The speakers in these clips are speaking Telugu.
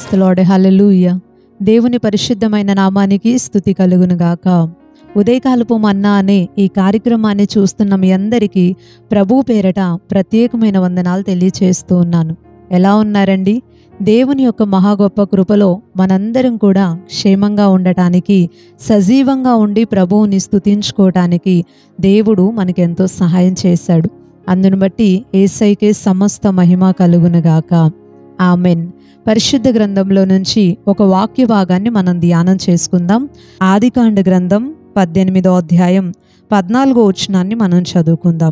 ప్రైస్తలాడే హల్లెలూయ దేవుని పరిశుద్ధమైన నామానికి స్థుతి కలుగును గాక ఉదయకాలపు మన్నా అనే ఈ కార్యక్రమాన్ని చూస్తున్న మీ అందరికీ ప్రభు పేరట ప్రత్యేకమైన వందనాలు తెలియచేస్తూ ఉన్నాను ఎలా ఉన్నారండి దేవుని యొక్క మహా గొప్ప కృపలో మనందరం కూడా క్షేమంగా ఉండటానికి సజీవంగా ఉండి ప్రభువుని స్తుతించుకోవటానికి దేవుడు మనకెంతో సహాయం చేశాడు అందును బట్టి ఏసైకే సమస్త మహిమ కలుగునుగాక ఆమెన్ పరిశుద్ధ గ్రంథంలో నుంచి ఒక వాక్య భాగాన్ని మనం ధ్యానం చేసుకుందాం ఆదికాండ గ్రంథం పద్దెనిమిదో అధ్యాయం పద్నాలుగో వచనాన్ని మనం చదువుకుందాం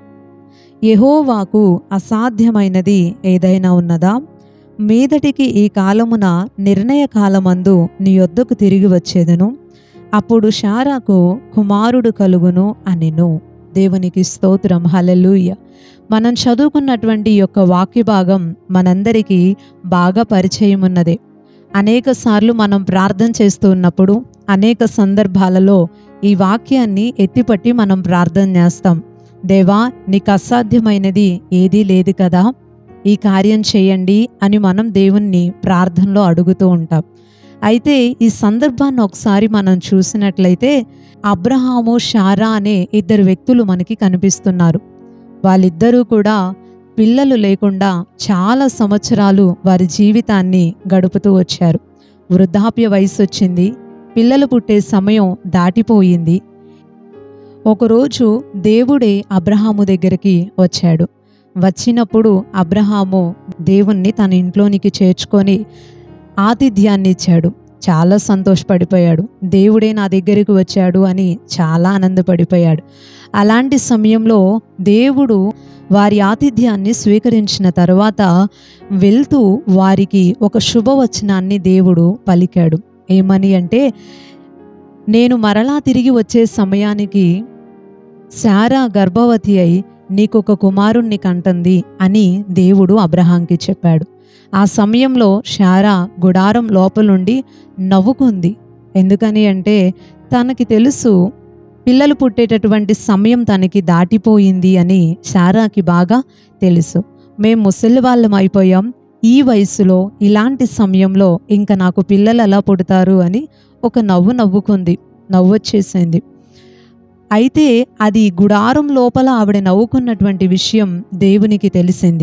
యెహోవాకు అసాధ్యమైనది ఏదైనా ఉన్నదా మీదటికి ఈ కాలమున నిర్ణయ కాలమందు నీ యొద్దకు తిరిగి వచ్చేదను అప్పుడు షారాకు కుమారుడు కలుగును అనెను దేవునికి స్తోత్రం హలెలూయ మనం చదువుకున్నటువంటి ఈ యొక్క వాక్య భాగం మనందరికీ బాగా పరిచయం ఉన్నదే అనేక సార్లు మనం ప్రార్థన చేస్తూ ఉన్నప్పుడు అనేక సందర్భాలలో ఈ వాక్యాన్ని ఎత్తిపట్టి మనం ప్రార్థన చేస్తాం దేవా నీకు అసాధ్యమైనది ఏదీ లేదు కదా ఈ కార్యం చేయండి అని మనం దేవుణ్ణి ప్రార్థనలో అడుగుతూ ఉంటాం అయితే ఈ సందర్భాన్ని ఒకసారి మనం చూసినట్లయితే అబ్రహాము షారా అనే ఇద్దరు వ్యక్తులు మనకి కనిపిస్తున్నారు వాళ్ళిద్దరూ కూడా పిల్లలు లేకుండా చాలా సంవత్సరాలు వారి జీవితాన్ని గడుపుతూ వచ్చారు వృద్ధాప్య వయసు వచ్చింది పిల్లలు పుట్టే సమయం దాటిపోయింది ఒకరోజు దేవుడే అబ్రహాము దగ్గరికి వచ్చాడు వచ్చినప్పుడు అబ్రహాము దేవుణ్ణి తన ఇంట్లోనికి చేర్చుకొని ఆతిథ్యాన్ని ఇచ్చాడు చాలా సంతోషపడిపోయాడు దేవుడే నా దగ్గరికి వచ్చాడు అని చాలా ఆనందపడిపోయాడు అలాంటి సమయంలో దేవుడు వారి ఆతిథ్యాన్ని స్వీకరించిన తర్వాత వెళ్తూ వారికి ఒక శుభవచనాన్ని దేవుడు పలికాడు ఏమని అంటే నేను మరలా తిరిగి వచ్చే సమయానికి శారా గర్భవతి అయి నీకొక కుమారుణ్ణి కంటుంది అని దేవుడు అబ్రహాంకి చెప్పాడు ఆ సమయంలో శారా గుడారం లోపలుండి నవ్వుకుంది ఎందుకని అంటే తనకి తెలుసు పిల్లలు పుట్టేటటువంటి సమయం తనకి దాటిపోయింది అని శారాకి బాగా తెలుసు మేము ముసలి వాళ్ళం అయిపోయాం ఈ వయసులో ఇలాంటి సమయంలో ఇంకా నాకు పిల్లలు ఎలా పుడతారు అని ఒక నవ్వు నవ్వుకుంది నవ్వు వచ్చేసింది అయితే అది గుడారం లోపల ఆవిడ నవ్వుకున్నటువంటి విషయం దేవునికి తెలిసింది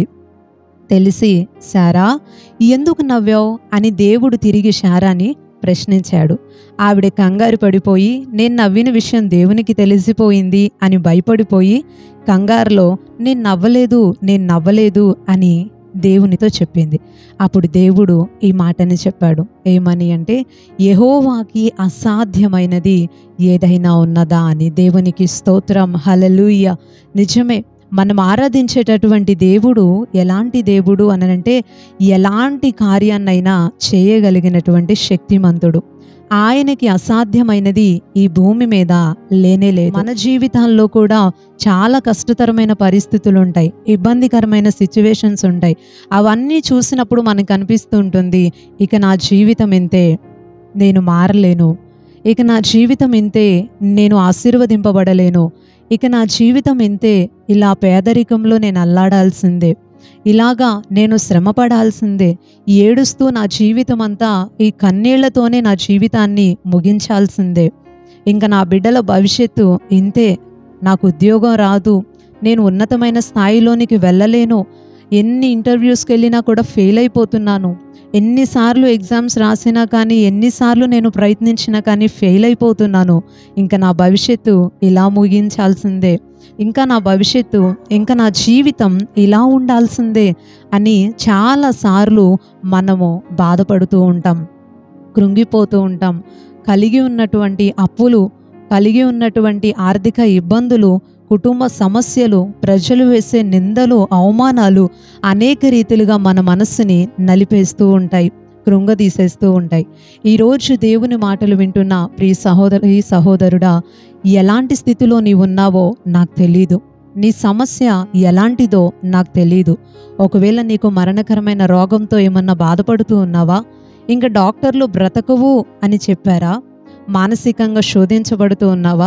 తెలిసి శారా ఎందుకు నవ్వావు అని దేవుడు తిరిగి శారాని ప్రశ్నించాడు ఆవిడ కంగారు పడిపోయి నేను నవ్విన విషయం దేవునికి తెలిసిపోయింది అని భయపడిపోయి కంగారులో నేను నవ్వలేదు నేను నవ్వలేదు అని దేవునితో చెప్పింది అప్పుడు దేవుడు ఈ మాటని చెప్పాడు ఏమని అంటే యహోవాకి అసాధ్యమైనది ఏదైనా ఉన్నదా అని దేవునికి స్తోత్రం హలలుయ నిజమే మనం ఆరాధించేటటువంటి దేవుడు ఎలాంటి దేవుడు అనంటే ఎలాంటి కార్యాన్నైనా చేయగలిగినటువంటి శక్తిమంతుడు ఆయనకి అసాధ్యమైనది ఈ భూమి మీద లేనే లేదు మన జీవితాల్లో కూడా చాలా కష్టతరమైన పరిస్థితులు ఉంటాయి ఇబ్బందికరమైన సిచ్యువేషన్స్ ఉంటాయి అవన్నీ చూసినప్పుడు మనకు అనిపిస్తూ ఉంటుంది ఇక నా జీవితం ఇంతే నేను మారలేను ఇక నా జీవితం ఇంతే నేను ఆశీర్వదింపబడలేను ఇక నా జీవితం ఇంతే ఇలా పేదరికంలో నేను అల్లాడాల్సిందే ఇలాగా నేను శ్రమపడాల్సిందే ఏడుస్తూ నా జీవితం అంతా ఈ కన్నీళ్లతోనే నా జీవితాన్ని ముగించాల్సిందే ఇంకా నా బిడ్డల భవిష్యత్తు ఇంతే నాకు ఉద్యోగం రాదు నేను ఉన్నతమైన స్థాయిలోనికి వెళ్ళలేను ఎన్ని ఇంటర్వ్యూస్కి వెళ్ళినా కూడా ఫెయిల్ అయిపోతున్నాను ఎన్నిసార్లు ఎగ్జామ్స్ రాసినా కానీ ఎన్నిసార్లు నేను ప్రయత్నించినా కానీ ఫెయిల్ అయిపోతున్నాను ఇంకా నా భవిష్యత్తు ఇలా ముగించాల్సిందే ఇంకా నా భవిష్యత్తు ఇంకా నా జీవితం ఇలా ఉండాల్సిందే అని చాలాసార్లు మనము బాధపడుతూ ఉంటాం కృంగిపోతూ ఉంటాం కలిగి ఉన్నటువంటి అప్పులు కలిగి ఉన్నటువంటి ఆర్థిక ఇబ్బందులు కుటుంబ సమస్యలు ప్రజలు వేసే నిందలు అవమానాలు అనేక రీతిలుగా మన మనస్సుని నలిపేస్తూ ఉంటాయి కృంగదీసేస్తూ ఉంటాయి ఈరోజు దేవుని మాటలు వింటున్న ప్రియ సహోదరి సహోదరుడా ఎలాంటి స్థితిలో నీవు ఉన్నావో నాకు తెలీదు నీ సమస్య ఎలాంటిదో నాకు తెలీదు ఒకవేళ నీకు మరణకరమైన రోగంతో ఏమన్నా బాధపడుతూ ఉన్నావా ఇంకా డాక్టర్లు బ్రతకవు అని చెప్పారా మానసికంగా శోధించబడుతూ ఉన్నావా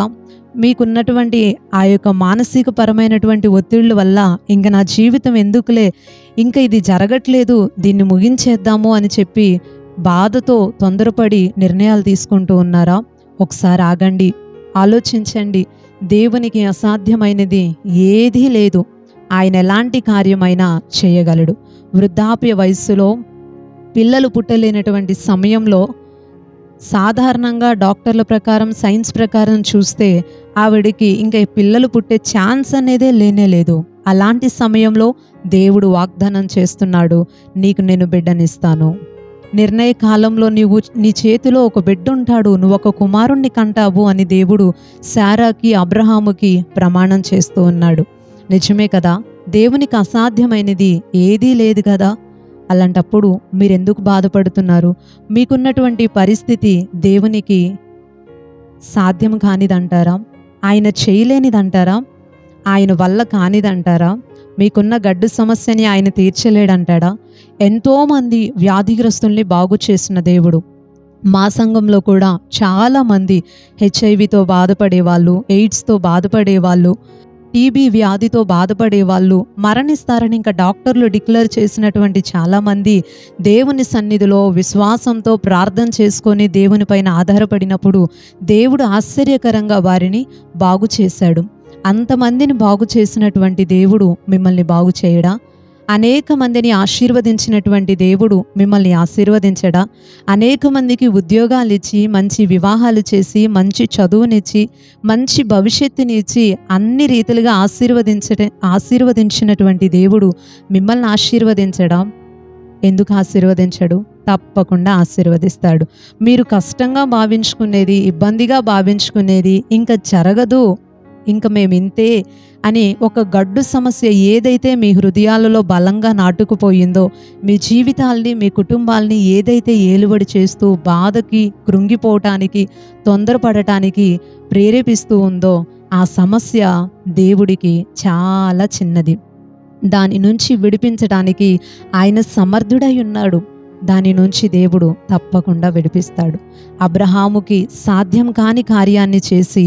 మీకున్నటువంటి ఆ యొక్క మానసిక పరమైనటువంటి ఒత్తిళ్ళ వల్ల ఇంకా నా జీవితం ఎందుకులే ఇంకా ఇది జరగట్లేదు దీన్ని ముగించేద్దాము అని చెప్పి బాధతో తొందరపడి నిర్ణయాలు తీసుకుంటూ ఉన్నారా ఒకసారి ఆగండి ఆలోచించండి దేవునికి అసాధ్యమైనది ఏదీ లేదు ఆయన ఎలాంటి కార్యమైనా చేయగలడు వృద్ధాప్య వయస్సులో పిల్లలు పుట్టలేనటువంటి సమయంలో సాధారణంగా డాక్టర్ల ప్రకారం సైన్స్ ప్రకారం చూస్తే ఆవిడికి ఇంకా పిల్లలు పుట్టే ఛాన్స్ అనేదే లేనే లేదు అలాంటి సమయంలో దేవుడు వాగ్దానం చేస్తున్నాడు నీకు నేను బిడ్డనిస్తాను నిర్ణయ కాలంలో నీవు నీ చేతిలో ఒక బిడ్డ ఉంటాడు నువ్వు ఒక కుమారుణ్ణి కంటావు అని దేవుడు శారాకి అబ్రహాముకి ప్రమాణం చేస్తూ ఉన్నాడు నిజమే కదా దేవునికి అసాధ్యమైనది ఏదీ లేదు కదా అలాంటప్పుడు మీరెందుకు బాధపడుతున్నారు మీకున్నటువంటి పరిస్థితి దేవునికి సాధ్యం కానిదంటారా ఆయన చేయలేనిదంటారా ఆయన వల్ల కానిదంటారా మీకున్న గడ్డు సమస్యని ఆయన తీర్చలేడంటాడా ఎంతోమంది వ్యాధిగ్రస్తుల్ని బాగు చేసిన దేవుడు మా సంఘంలో కూడా చాలామంది హెచ్ఐవితో బాధపడే వాళ్ళు ఎయిడ్స్తో బాధపడే వాళ్ళు టీబీ వ్యాధితో బాధపడే వాళ్ళు మరణిస్తారని ఇంకా డాక్టర్లు డిక్లేర్ చేసినటువంటి చాలామంది దేవుని సన్నిధిలో విశ్వాసంతో ప్రార్థన చేసుకొని దేవునిపైన ఆధారపడినప్పుడు దేవుడు ఆశ్చర్యకరంగా వారిని బాగు చేశాడు అంతమందిని బాగు చేసినటువంటి దేవుడు మిమ్మల్ని బాగు చేయడా అనేక మందిని ఆశీర్వదించినటువంటి దేవుడు మిమ్మల్ని ఆశీర్వదించడా అనేక మందికి ఉద్యోగాలు ఇచ్చి మంచి వివాహాలు చేసి మంచి చదువునిచ్చి మంచి భవిష్యత్తుని ఇచ్చి అన్ని రీతిలుగా ఆశీర్వదించట ఆశీర్వదించినటువంటి దేవుడు మిమ్మల్ని ఆశీర్వదించడా ఎందుకు ఆశీర్వదించడు తప్పకుండా ఆశీర్వదిస్తాడు మీరు కష్టంగా భావించుకునేది ఇబ్బందిగా భావించుకునేది ఇంకా జరగదు ఇంకా మేము ఇంతే అని ఒక గడ్డు సమస్య ఏదైతే మీ హృదయాలలో బలంగా నాటుకుపోయిందో మీ జీవితాల్ని మీ కుటుంబాల్ని ఏదైతే ఏలుబడి చేస్తూ బాధకి కృంగిపోవటానికి తొందరపడటానికి ప్రేరేపిస్తూ ఉందో ఆ సమస్య దేవుడికి చాలా చిన్నది దాని నుంచి విడిపించడానికి ఆయన సమర్థుడై ఉన్నాడు దాని నుంచి దేవుడు తప్పకుండా విడిపిస్తాడు అబ్రహాముకి సాధ్యం కాని కార్యాన్ని చేసి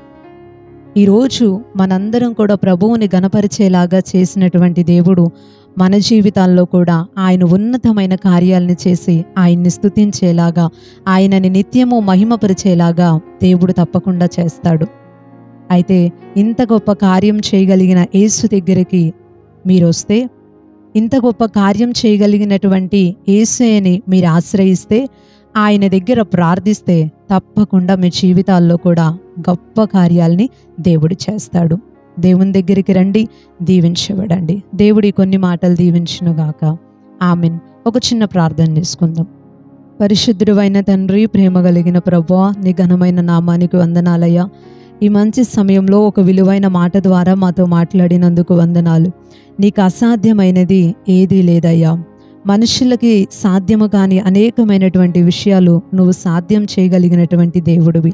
ఈరోజు మనందరం కూడా ప్రభువుని గనపరిచేలాగా చేసినటువంటి దేవుడు మన జీవితాల్లో కూడా ఆయన ఉన్నతమైన కార్యాలను చేసి ఆయన్ని స్తుతించేలాగా ఆయనని నిత్యము మహిమపరిచేలాగా దేవుడు తప్పకుండా చేస్తాడు అయితే ఇంత గొప్ప కార్యం చేయగలిగిన యేసు దగ్గరికి మీరు వస్తే ఇంత గొప్ప కార్యం చేయగలిగినటువంటి యేసుని మీరు ఆశ్రయిస్తే ఆయన దగ్గర ప్రార్థిస్తే తప్పకుండా మీ జీవితాల్లో కూడా గొప్ప కార్యాల్ని దేవుడు చేస్తాడు దేవుని దగ్గరికి రండి దీవించబడండి దేవుడి కొన్ని మాటలు దీవించునుగాక ఆమెన్ ఒక చిన్న ప్రార్థన చేసుకుందాం పరిశుద్ధుడు అయిన తండ్రి ప్రేమ కలిగిన ప్రభా నీ ఘనమైన నామానికి వందనాలయ్యా ఈ మంచి సమయంలో ఒక విలువైన మాట ద్వారా మాతో మాట్లాడినందుకు వందనాలు నీకు అసాధ్యమైనది ఏదీ లేదయ్యా మనుషులకి సాధ్యము కాని అనేకమైనటువంటి విషయాలు నువ్వు సాధ్యం చేయగలిగినటువంటి దేవుడివి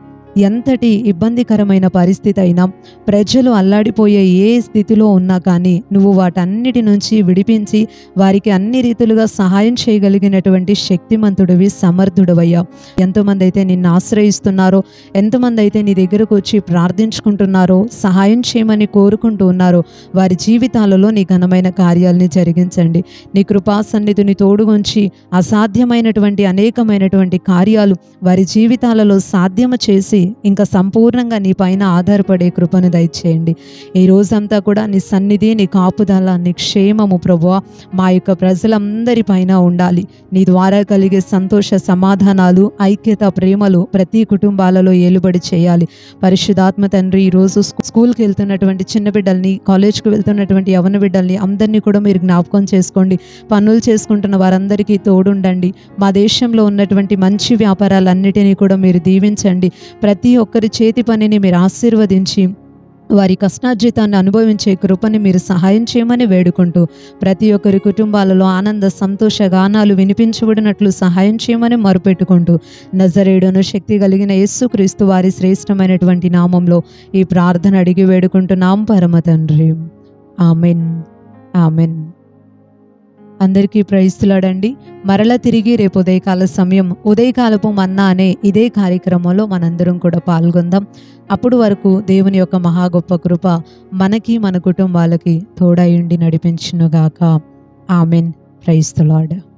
ఎంతటి ఇబ్బందికరమైన పరిస్థితి అయినా ప్రజలు అల్లాడిపోయే ఏ స్థితిలో ఉన్నా కానీ నువ్వు వాటన్నిటి నుంచి విడిపించి వారికి అన్ని రీతులుగా సహాయం చేయగలిగినటువంటి శక్తిమంతుడివి సమర్థుడవయ్యా ఎంతమంది అయితే నిన్ను ఆశ్రయిస్తున్నారో ఎంతమంది అయితే నీ దగ్గరకు వచ్చి ప్రార్థించుకుంటున్నారో సహాయం చేయమని కోరుకుంటూ ఉన్నారో వారి జీవితాలలో నీ ఘనమైన కార్యాలని జరిగించండి నీ కృపా సన్నిధిని తోడుగుంచి అసాధ్యమైనటువంటి అనేకమైనటువంటి కార్యాలు వారి జీవితాలలో సాధ్యము చేసి ఇంకా సంపూర్ణంగా నీ పైన ఆధారపడే కృపను దయచేయండి ఈ రోజంతా కూడా నీ సన్నిధి నీ కాపుదల నీ క్షేమము ప్రభువా మా యొక్క ప్రజలందరి పైన ఉండాలి నీ ద్వారా కలిగే సంతోష సమాధానాలు ఐక్యత ప్రేమలు ప్రతి కుటుంబాలలో ఏలుబడి చేయాలి పరిశుధాత్మ తండ్రి ఈరోజు స్కూ- స్కూల్కి వెళ్తున్నటువంటి చిన్న బిడ్డల్ని కాలేజ్కి వెళ్తున్నటువంటి యవన బిడ్డల్ని అందరినీ కూడా మీరు జ్ఞాపకం చేసుకోండి పనులు చేసుకుంటున్న వారందరికీ తోడుండండి మా దేశంలో ఉన్నటువంటి మంచి వ్యాపారాలన్నిటినీ కూడా మీరు దీవించండి ప్రతి ఒక్కరి చేతి పనిని మీరు ఆశీర్వదించి వారి కష్టార్జితాన్ని అనుభవించే కృపని మీరు సహాయం చేయమని వేడుకుంటూ ప్రతి ఒక్కరి కుటుంబాలలో ఆనంద సంతోష గానాలు వినిపించబడినట్లు సహాయం చేయమని మొరుపెట్టుకుంటూ నజరేడును శక్తి కలిగిన యేసుక్రీస్తు వారి శ్రేష్టమైనటువంటి నామంలో ఈ ప్రార్థన అడిగి వేడుకుంటున్నాం పరమ తండ్రి ఆమెన్ ఆమెన్ అందరికీ ప్రయిస్తులాడండి మరల తిరిగి రేపు ఉదయకాల సమయం ఉదయకాలపు మన్నా అనే ఇదే కార్యక్రమంలో మనందరం కూడా పాల్గొందాం అప్పుడు వరకు దేవుని యొక్క మహా గొప్ప కృప మనకి మన కుటుంబాలకి తోడయుండి నడిపించునుగాక ఆమెన్ ప్రైస్తులాడ్